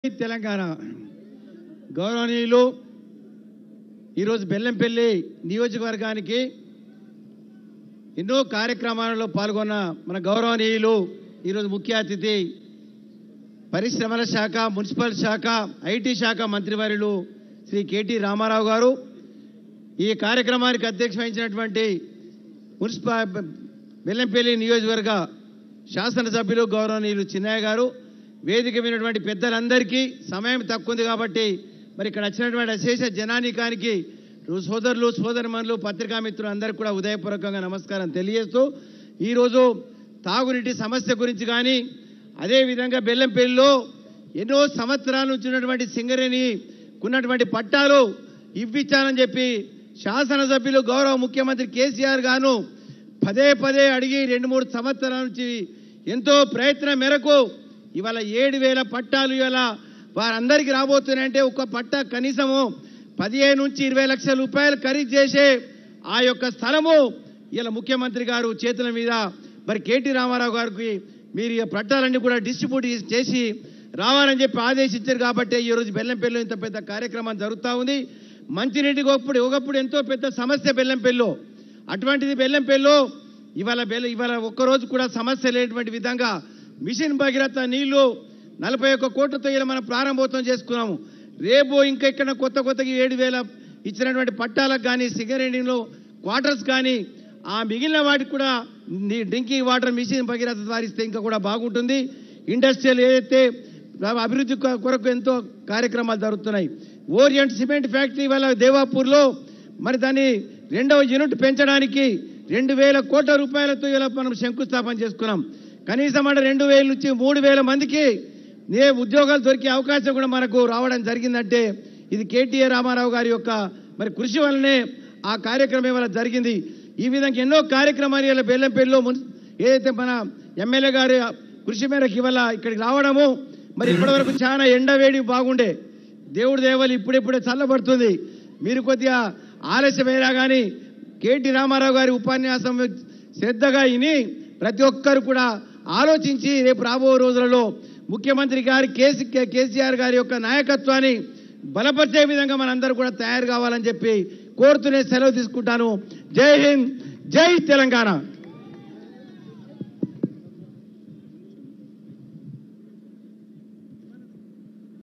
తెలంగాణ గౌరవనీయులు ఈరోజు బెల్లంపల్లి నియోజకవర్గానికి ఎన్నో కార్యక్రమాలలో పాల్గొన్న మన గౌరవనీయులు ఈరోజు ముఖ్య అతిథి పరిశ్రమల శాఖ మున్సిపల్ శాఖ ఐటీ శాఖ మంత్రివర్యులు శ్రీ కేటీ రామారావు గారు ఈ కార్యక్రమానికి అధ్యక్ష వహించినటువంటి మున్సిపల్ బెల్లంపల్లి నియోజకవర్గ శాసనసభ్యులు గౌరవనీయులు చిన్నయ్య గారు వేదిక విన్నటువంటి పెద్దలందరికీ సమయం తక్కువ ఉంది కాబట్టి మరి ఇక్కడ వచ్చినటువంటి అశేష జనానికానికి సోదరులు సోదరిమణులు పత్రికా మిత్రులు అందరికీ కూడా ఉదయపూర్వకంగా నమస్కారం తెలియజేస్తూ ఈరోజు తాగునీటి సమస్య గురించి కానీ అదేవిధంగా బెల్లంపల్లిలో ఎన్నో సంవత్సరాల నుంచి ఉన్నటువంటి సింగరేణి ఉన్నటువంటి పట్టాలు ఇవ్విచ్చానని చెప్పి శాసనసభ్యులు గౌరవ ముఖ్యమంత్రి కేసీఆర్ గాను పదే పదే అడిగి రెండు మూడు సంవత్సరాల నుంచి ఎంతో ప్రయత్నం మేరకు ఇవాళ ఏడు వేల పట్టాలు ఇవాళ వారందరికీ రాబోతున్నాయంటే ఒక పట్టా కనీసము పదిహేను నుంచి ఇరవై లక్షల రూపాయలు ఖరీదు చేసే ఆ యొక్క స్థలము ఇలా ముఖ్యమంత్రి గారు చేతుల మీద మరి కేటీ రామారావు గారికి మీరు ఈ పట్టాలన్నీ కూడా డిస్ట్రిబ్యూట్ చేసి రావాలని చెప్పి ఆదేశించారు కాబట్టి ఈ రోజు బెల్లంపల్లిలో ఇంత పెద్ద కార్యక్రమం జరుగుతూ ఉంది మంచినీటికి ఒకప్పుడు ఒకప్పుడు ఎంతో పెద్ద సమస్య బెల్లంపల్లిలో అటువంటిది బెల్లంపల్లిలో ఇవాళ బెల్ల ఇవాళ ఒక్కరోజు కూడా సమస్య లేనటువంటి విధంగా మిషన్ భగీరథ నీళ్లు నలభై ఒక్క కోట్లతో ఇలా మనం ప్రారంభోత్సవం చేసుకున్నాము రేపు ఇంకా ఇక్కడ కొత్త కొత్తగా ఏడు వేల ఇచ్చినటువంటి పట్టాలకు కానీ సింగరేణిలో క్వార్టర్స్ కానీ ఆ మిగిలిన వాటికి కూడా నీ- డ్రింకింగ్ వాటర్ మిషన్ భగీరథ ద్వారా ఇస్తే ఇంకా కూడా బాగుంటుంది ఇండస్ట్రియల్ ఏదైతే అభివృద్ధి కొ- కొరకు ఎంతో కార్యక్రమాలు జరుగుతున్నాయి ఓరియంట్ సిమెంట్ ఫ్యాక్టరీ వల్ల దేవాపూర్లో మరి దాన్ని రెండవ యూనిట్ పెంచడానికి రెండు వేల కోట్ల రూపాయలతో ఇలా మనం శంకుస్థాపన చేసుకున్నాం కనీసం అంటే రెండు వేల నుంచి మూడు వేల మందికి ఏ ఉద్యోగాలు దొరికే అవకాశం కూడా మనకు రావడం జరిగిందంటే ఇది కేటీఆర్ రామారావు గారి యొక్క మరి కృషి వల్లనే ఆ కార్యక్రమం ఇవాళ జరిగింది ఈ విధంగా ఎన్నో కార్యక్రమాలు ఇలా బెల్లంపల్లిలో మున్- ఏదైతే మన ఎమ్మెల్యే గారి కృషి మేరకు ఇవాళ ఇక్కడికి రావడము మరి ఇప్పటివరకు చాలా ఎండ వేడి బాగుండే దేవుడి దేవలు ఇప్పుడిప్పుడే చల్లబడుతుంది మీరు కొద్దిగా ఆలస్యమైనా కానీ కేటీ రామారావు గారి ఉపన్యాసం శ్రద్ధగా విని ప్రతి ఒక్కరు కూడా ఆలోచించి రేపు రాబో రోజులలో ముఖ్యమంత్రి గారి కేసీ కేసీఆర్ గారి యొక్క నాయకత్వాన్ని బలపరిచే విధంగా మనందరూ కూడా తయారు కావాలని చెప్పి కోరుతూనే సెలవు తీసుకుంటాను జై హింద్ జై తెలంగాణ